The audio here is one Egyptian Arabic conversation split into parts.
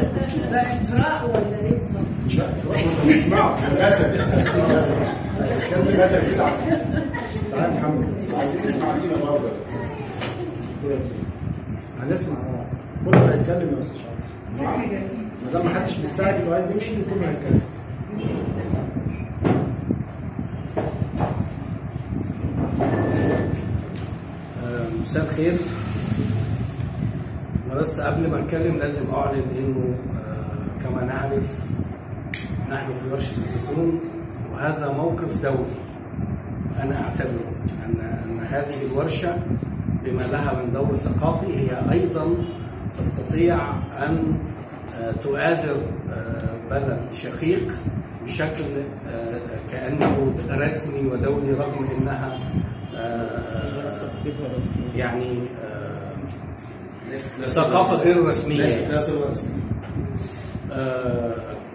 ده اختراع ولا ايه بالظبط؟ لا اسمعوا للاسف للاسف كان للاسف يلعب تعال محمد عايزين نسمع لينا برضه هنسمع اه كله هيتكلم يا استاذ شاطر فكرة جميلة ما دام ما حدش مستعجل وعايز يمشي كله هيتكلم آه، مساء الخير أنا بس قبل ما اتكلم لازم اعلن انه آه، كما نعرف نحن في ورشه الزيتون وهذا موقف دولي انا اعتبره ان ان هذه الورشه بما لها من دور ثقافي هي ايضا تستطيع ان آه، تؤازر آه، بلد شقيق بشكل آه، كانه رسمي ودولي رغم انها آه، يعني آه، ثقافه غير رسميه آه،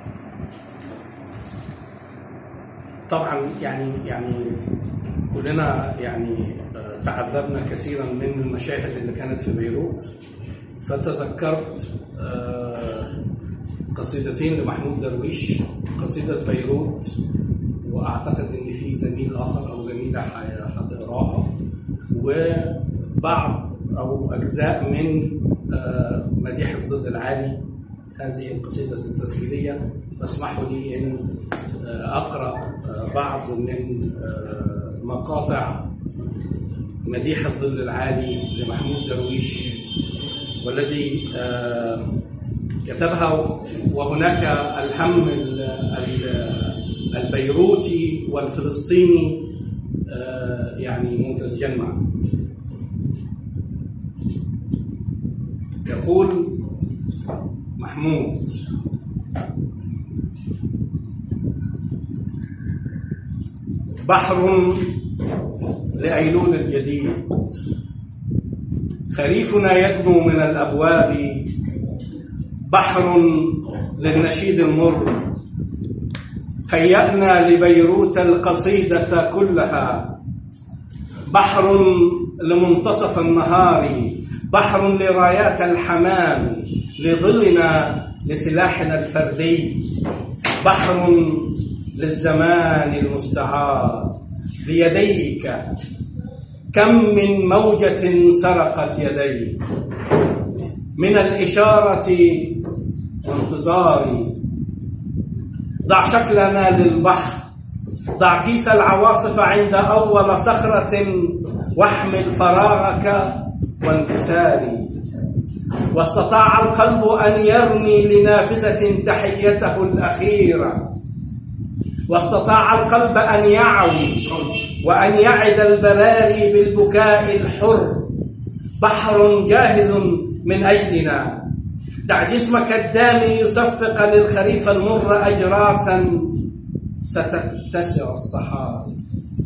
طبعا يعني يعني كلنا يعني آه، تعذبنا كثيرا من المشاهد اللي كانت في بيروت فتذكرت آه، قصيدتين لمحمود درويش قصيدة بيروت وأعتقد إن في زميل آخر أو زميلة ح- هتقراها وبعض أو أجزاء من آه، مديح الظل العالي هذه القصيدة التسجيلية فاسمحوا لي أن آه، أقرأ آه، بعض من آه، مقاطع مديح الظل العالي لمحمود درويش والذي آه، كتبها وهناك الهم ال- ال- البيروتي والفلسطيني آه، يعني ممتزجان معا يقول محمود بحر لأيلول الجديد خريفنا يدنو من الأبواب بحر للنشيد المر هيأنا لبيروت القصيدة كلها بحر لمنتصف النهار بحر لرايات الحمام لظلنا لسلاحنا الفردي بحر للزمان المستعار بيديك كم من موجة سرقت يدي من الإشارة وانتظاري ضع شكلنا للبحر ضع كيس العواصف عند أول صخرة واحمل فراغك وانكساري واستطاع القلب أن يرمي لنافذة تحيته الأخيرة واستطاع القلب أن يعوي وأن يعد البراري بالبكاء الحر بحر جاهز من أجلنا دع جسمك الدامي يصفق للخريف المر أجراسا ستتسع الصحاري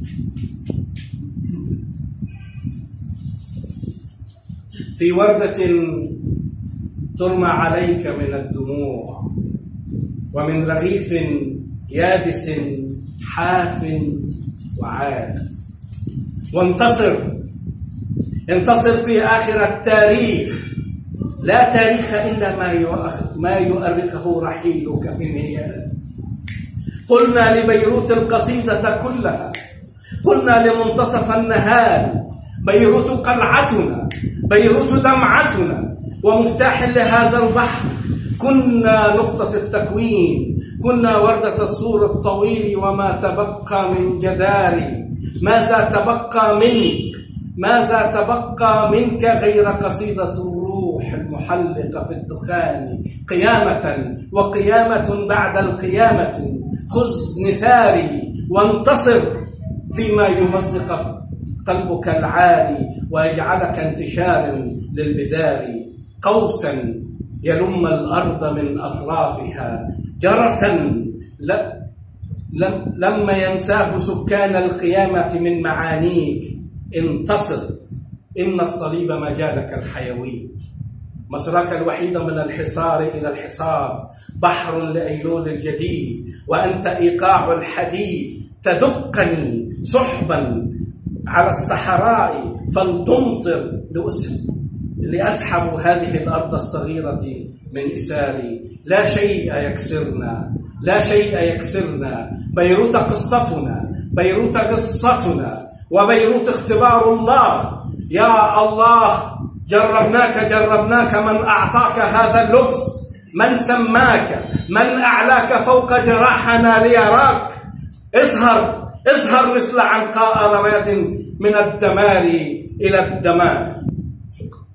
في وردة ترمى عليك من الدموع ومن رغيف يابس حاف وعاد وانتصر انتصر في آخر التاريخ لا تاريخ إلا ما يؤخ- ما يؤرخه رحيلك من هيال قلنا لبيروت القصيدة كلها قلنا لمنتصف النهار بيروت قلعتنا بيروت دمعتنا ومفتاح لهذا البحر كنا نقطة التكوين كنا وردة السور الطويل وما تبقى من جداري ماذا تبقى منك ماذا تبقى منك غير قصيدة الروح المحلقة في الدخان قيامة وقيامة بعد القيامة خذ نثاري وانتصر فيما يمزق قلبك العالي ويجعلك انتشارا للبذار قوسا يلم الارض من اطرافها جرسا لا لم لما ينساه سكان القيامة من معانيك انتصر إن الصليب مجالك الحيوي مسراك الوحيد من الحصار إلى الحصار بحر لأيلول الجديد وأنت إيقاع الحديد تدقني سحبا على الصحراء فلتمطر لأسحب لأسحب هذه الأرض الصغيرة من إساري لا شيء يكسرنا لا شيء يكسرنا بيروت قصتنا بيروت قصتنا وبيروت اختبار الله يا الله جربناك جربناك من أعطاك هذا اللبس من سماك من أعلاك فوق جراحنا ليراك اظهر اظهر مثل عنقاء رماد من الدمار إلى الدمار شكرا